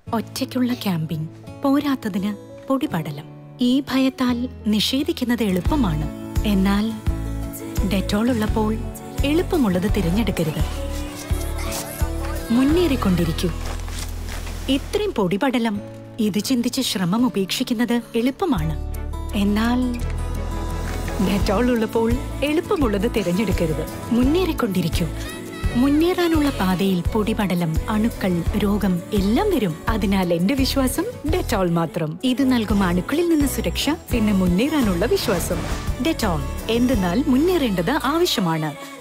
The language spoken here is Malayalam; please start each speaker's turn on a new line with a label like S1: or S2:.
S1: ഒറ്റയ്ക്കുള്ള ക്യാമ്പിംഗ് പോരാത്തതിന് പൊടിപടലം ഈ ഭയത്താൽ നിഷേധിക്കുന്നത് എളുപ്പമാണ് എന്നാൽ ഡെറ്റോൾ ഉള്ളപ്പോൾ എളുപ്പമുള്ളത് തിരഞ്ഞെടുക്കരുത് മുന്നേറിക്കൊണ്ടിരിക്കൂ ഇത്രയും പൊടിപടലം ഇത് ചിന്തിച്ച് ശ്രമം ഉപേക്ഷിക്കുന്നത് എളുപ്പമാണ് എന്നാൽ ഡെറ്റോൾ ഉള്ളപ്പോൾ എളുപ്പമുള്ളത് തിരഞ്ഞെടുക്കരുത് മുന്നേറിക്കൊണ്ടിരിക്കൂ മുന്നേറാനുള്ള പാതയിൽ പൊടിപടലം അണുക്കൾ രോഗം എല്ലാം വരും അതിനാൽ എന്റെ വിശ്വാസം ഡെറ്റോൾ മാത്രം ഇത് നൽകും അണുക്കളിൽ നിന്ന് സുരക്ഷ പിന്നെ മുന്നേറാനുള്ള വിശ്വാസം ഡെറ്റോൾ എന്തെന്നാൽ മുന്നേറേണ്ടത് ആവശ്യമാണ്